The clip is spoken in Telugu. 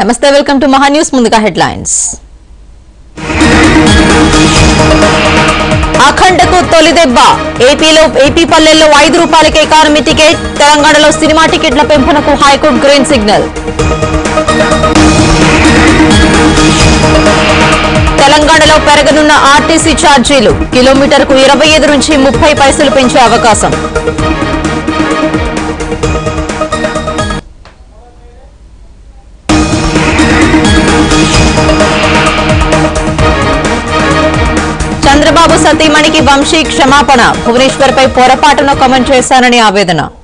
నమస్తే వెల్కమ్ టు మహా న్యూస్ ముందుగా హెడ్లైన్స్ అఖండకు తొలి దెబ్బ ఏపీలో ఏపీ పల్లెల్లో ఐదు రూపాయలకే ఎకానమీ టికెట్ తెలంగాణలో సినిమా టికెట్ల పెంపునకు హైకోర్టు గ్రీన్ సిగ్నల్ తెలంగాణలో పెరగనున్న ఆర్టీసీ ఛార్జీలు కిలోమీటర్కు ఇరవై ఐదు నుంచి ముప్పై పైసలు పెంచే అవకాశం చంద్రబాబు సతీమణికి వంశీ క్షమాపణ భువనేశ్వర్ పై పొరపాటున కామెంట్ చేశానని ఆవేదన